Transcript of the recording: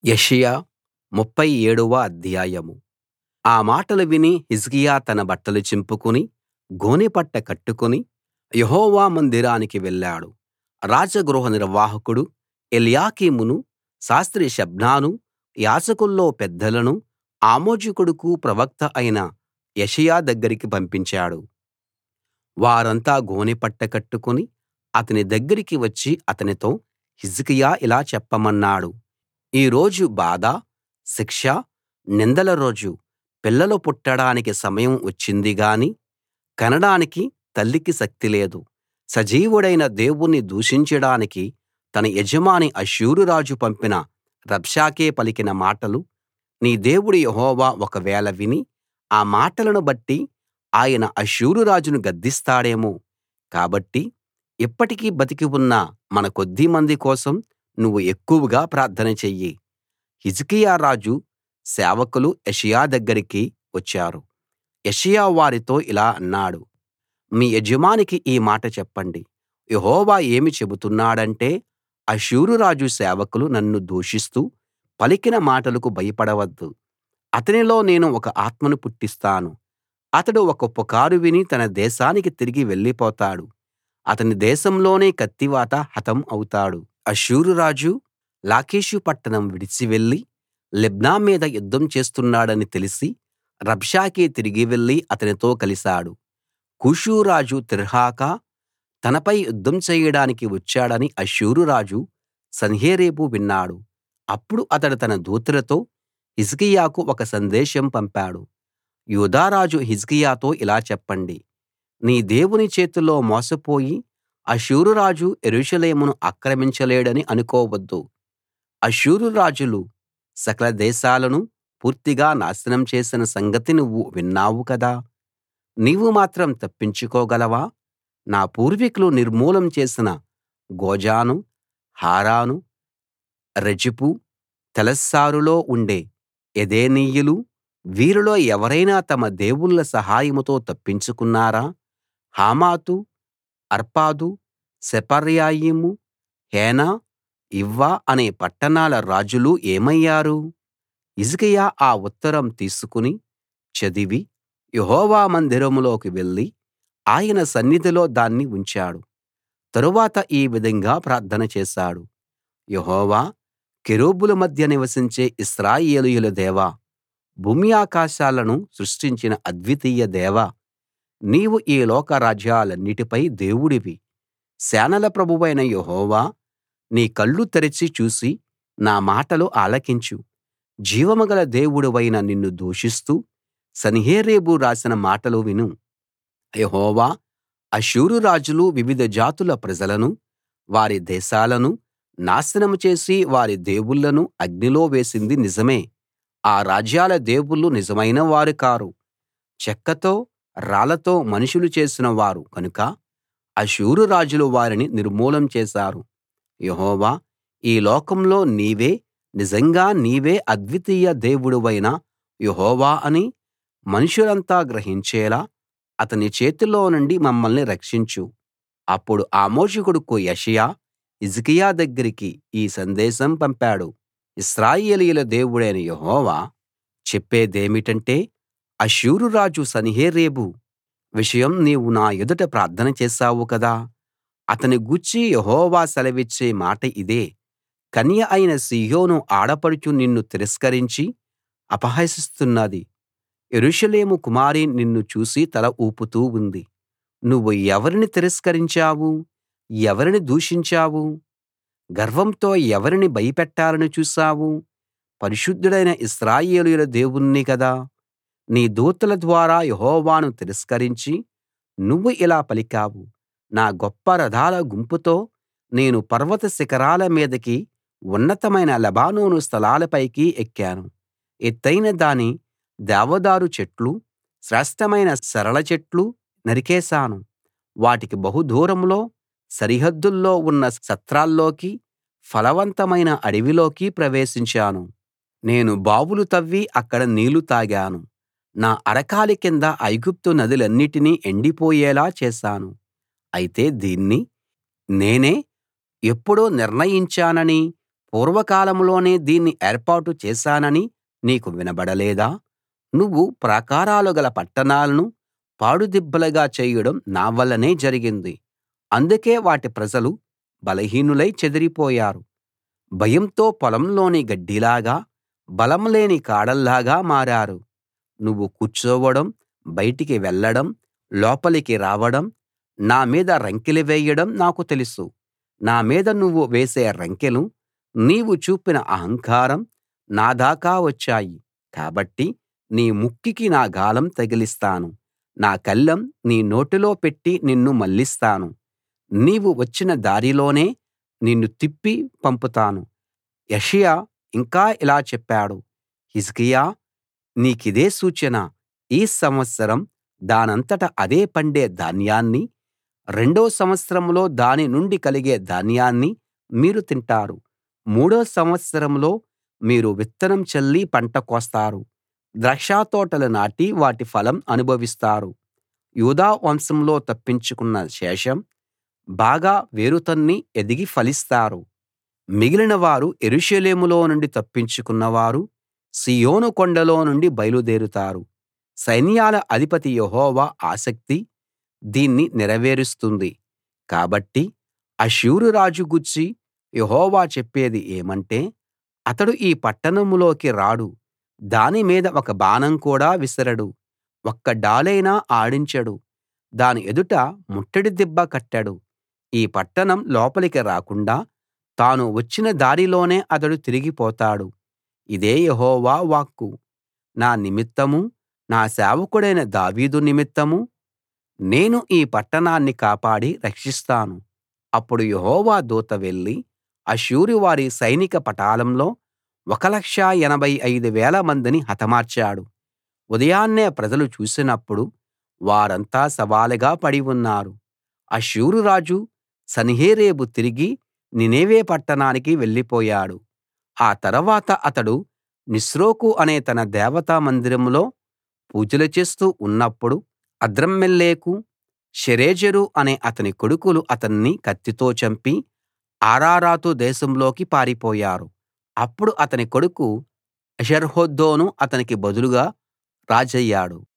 యెషయా ముప్ఫై ఏడవ అధ్యాయం ఆ మాటలు విని హిజ్కియా తన బట్టలు చింపుకుని గోనెపట్ట కట్టుకుని యెహోవా మందిరానికి వెళ్ళాడు రాజగృహ నిర్వాహకుడు ఎల్యాకీమును శాస్త్రి షెబ్నాను యాజకుల్లో పెద్దలను ఆమోజు కొడుకు ప్రవక్త అయిన యెషయా దగ్గరికి పంపించాడు వారంతా గోనెపట్ట కట్టుకుని అతని దగ్గరికి వచ్చి అతనితో హిజ్కియా ఇలా చెప్పమన్నాడు ఈ రోజు బాధ శిక్ష నిందల రోజు పిల్లలు పుట్టడానికి సమయం వచ్చింది గాని కనడానికి తల్లికి శక్తి లేదు సజీవుడైన దేవుణ్ణి దూషించడానికి తన యజమాని అష్షూరు రాజు పంపిన రబ్షాకే పలికిన మాటలు నీ దేవుడు యెహోవా ఒకవేళ విని ఆ మాటలను బట్టి ఆయన అష్షూరు రాజును గద్దిస్తాడేమో కాబట్టి ఇప్పటికి బతికి ఉన్న మన కొద్దిమంది కోసం నువ్వు ఎక్కువగా ప్రార్థన చెయ్యి హిజ్కియా రాజు సేవకులు యెషయా దగ్గరికి వచ్చారు యెషయా వారితో ఇలా అన్నాడు మీ యజమానికి ఈ మాట చెప్పండి యెహోవా ఏమి చెబుతున్నాడంటే అష్షూరు రాజు సేవకులు నన్ను దూషిస్తూ పలికిన మాటలకు భయపడవద్దు అతనిలో నేను ఒక ఆత్మను పుట్టిస్తాను అతడు ఒక పుకారు విని తన దేశానికి తిరిగి వెళ్ళిపోతాడు అతని దేశంలోనే కత్తివాత హతం అవుతాడు అష్షూరు రాజు లాకీషు పట్టణం విడిచి వెళ్లి లిబ్నా మీద యుద్ధం చేస్తున్నాడని తెలిసి రబ్షాకే తిరిగి వెళ్లి అతనితో కలిశాడు కూషు రాజు తిర్హాకా తనపై యుద్ధం చేయడానికి వచ్చాడని అష్షూరు రాజు సన్హెరీబు విన్నాడు అప్పుడు అతడు తన దూతలతో హిజ్కియాకు ఒక సందేశం పంపాడు యూదా రాజు హిజ్కియాతో ఇలా చెప్పండి నీ దేవుని చేతిలో మోసపోయి అష్షూరు రాజు యెరూషలేమును ఆక్రమించలేడని అనుకోవద్దు అష్షూరు రాజులు సకల దేశాలను పూర్తిగా నాశనం చేసిన సంగతి నువ్వు విన్నావు కదా నీవు మాత్రం తప్పించుకోగలవా నా పూర్వీకులు నిర్మూలం చేసిన గోజాను హారాను రెజెపు తెలశ్శారులో ఉండే ఏదెనీయులు వీరిలో ఎవరైనా తమ దేవుళ్ళ సహాయంతో తప్పించుకున్నారా హమాతు అర్పాదు సెపర్వయీము హేన ఇవ్వా అనే పట్టణాల రాజులు ఏమయ్యారు హిజ్కియా ఆ ఉత్తరం తీసుకుని చదివి యెహోవా మందిరంలోకి వెళ్లి ఆయన సన్నిధిలో దాన్ని ఉంచాడు తరువాత ఈ విధంగా ప్రార్థన చేశాడు యెహోవా కెరూబుల మధ్య నివసించే ఇశ్రాయేలీయుల దేవా భూమి ఆకాశాలను సృష్టించిన అద్వితీయ దేవా నీవు ఈ లోక రాజ్యాలన్నిటిపై దేవుడివి సేనల ప్రభువైన యెహోవా నీ కళ్ళు తెరచి చూసి నా మాటలు ఆలకించు జీవం గల దేవుడవైన నిన్ను దూషిస్తూ సన్హెరీబు రాసిన మాటలు విను యెహోవా అష్షూరు రాజులు వివిధ జాతుల ప్రజలను వారి దేశాలను నాశనం చేసి వారి దేవుళ్ళను అగ్నిలో వేసింది నిజమే ఆ రాజ్యాల దేవుళ్ళు నిజమైన వారు కారు చెక్కతో రాళ్లతో మనుషులు చేసిన వారు కనుక అష్షూరు రాజులు వారిని నిర్మూలం చేశారు యెహోవా ఈ లోకంలో నీవే నిజంగా నీవే అద్వితీయ దేవుడవైన యెహోవా అని మనుషులంతా గ్రహించేలా అతని చేతిలో నుండి మమ్మల్ని రక్షించు అప్పుడు ఆమోజు కొడుకు యెషయా హిజ్కియా దగ్గరికి ఈ సందేశం పంపాడు ఇశ్రాయేలీయుల దేవుడైన యెహోవా చెప్పేదేమిటంటే అష్షూరు రాజు సన్హెరీబు విషయం నీవు నా ఎదుట ప్రార్థన చేశావు కదా అతని గూర్చి యెహోవా సెలవిచ్చే మాట ఇదే కన్య అయిన సీయోను ఆడపడుచు నిన్ను తిరస్కరించి అపహసిస్తున్నది యెరూషలేము కుమారి నిన్ను చూసి తల ఊపుతూ ఉంది నువ్వు ఎవరిని తిరస్కరించావు ఎవరిని దూషించావు గర్వంతో ఎవరిని భయపెట్టాలని చూశావు పరిశుద్ధుడైన ఇశ్రాయేలీయుల దేవుణ్ణి కదా నీ దూతల ద్వారా యెహోవాను తిరస్కరించి నువ్వు ఇలా పలికావు నా గొప్ప రథాల గుంపుతో నేను పర్వత శిఖరాల మీదకి ఉన్నతమైన లెబానోను స్థలాలపైకి ఎక్కాను ఎత్తయిన దాని దేవదారు చెట్లు శ్రేష్ఠమైన సరళ చెట్లు నరికేశాను వాటికి బహు దూరంలో సరిహద్దుల్లో ఉన్న సత్రాల్లోకి ఫలవంతమైన అడవిలోకి ప్రవేశించాను నేను బావులు తవ్వి అక్కడ నీళ్లు తాగాను నా అరకాలి కింద ఐగుప్తు నదులన్నిటినీ ఎండిపోయేలా చేశాను అయితే దీన్ని నేనే ఎప్పుడో నిర్ణయించానని పూర్వకాలంలోనే దీన్ని ఏర్పాటు చేశానని నీకు వినబడలేదా నువ్వు ప్రాకారాలు గల పట్టణాలను పాడుదిబ్బలుగా చేయడం నా వల్లనే జరిగింది అందుకే వాటి ప్రజలు బలహీనులై చెదిరిపోయారు భయంతో పొలంలోని గడ్డిలాగా బలం లేని కాడల్లాగా మారారు నువ్వు కూర్చోవడం బయటికి వెళ్ళడం లోపలికి రావడం నా మీద రంకెలు వేయడం నాకు తెలుసు నా మీద నువ్వు వేసే రంకెలు నీవు చూపిన అహంకారం నా దాకా వచ్చాయి కాబట్టి నీ ముక్కుకి నా గాలం తగిలిస్తాను నా కళ్ళెం నీ నోటిలో పెట్టి నిన్ను మళ్లిస్తాను నీవు వచ్చిన దారిలోనే నిన్ను తిప్పి పంపుతాను యెషయా ఇంకా ఇలా చెప్పాడు హిజ్కియా నీకిదే సూచన ఈ సంవత్సరం దానంతట అదే పండే ధాన్యాన్ని రెండో సంవత్సరంలో దాని నుండి కలిగే ధాన్యాన్ని మీరు తింటారు మూడో సంవత్సరంలో మీరు విత్తనం చల్లి పంట కోస్తారు ద్రాక్షతోటలు నాటి వాటి ఫలం అనుభవిస్తారు యూదా వంశంలో తప్పించుకున్న శేషం బాగా వేరుతన్ని ఎదిగి ఫలిస్తారు మిగిలిన వారు యెరూషలేములో నుండి తప్పించుకున్నవారు సీయోను కొండలో నుండి బయలుదేరుతారు సైన్యాల అధిపతి యెహోవా ఆసక్తి దీన్ని నెరవేరుస్తుంది కాబట్టి అష్షూరు రాజు గూర్చి యెహోవా చెప్పేది ఏమంటే అతడు ఈ పట్టణంలోకి రాడు దాని మీద ఒక బాణం కూడా విసరడు ఒక్క డాలైనా ఆడించడు దాని ఎదుట ముట్టడి దిబ్బ కట్టడు ఈ పట్టణం లోపలికి రాకుండా తాను వచ్చిన దారిలోనే అతడు తిరిగిపోతాడు ఇదే యెహోవా వాక్కు నా నిమిత్తమూ నా సేవకుడైన దావీదు నిమిత్తమూ నేను ఈ పట్టణాన్ని కాపాడి రక్షిస్తాను అప్పుడు యెహోవా దూత వెళ్లి అష్షూరు వారి సైనిక పటాలంలో 1 85000 మందిని హతమార్చాడు ఉదయాన్నే ప్రజలు చూసినప్పుడు వారంతా శవాలుగా పడి ఉన్నారు అష్షూరు రాజు సన్హెరీబు తిరిగి నీనెవె పట్టణానికి వెళ్ళిపోయాడు ఆ తర్వాత అతడు నిస్రోకు అనే తన దేవతా మందిరంలో పూజలు చేస్తూ ఉన్నప్పుడు అద్రమ్మెలెకు షెరెజెరు అనే అతని కొడుకులు అతన్ని కత్తితో చంపి అరారాతు దేశంలోకి పారిపోయారు అప్పుడు అతని కొడుకు ఏషర్హద్దోను అతనికి బదులుగా రాజయ్యాడు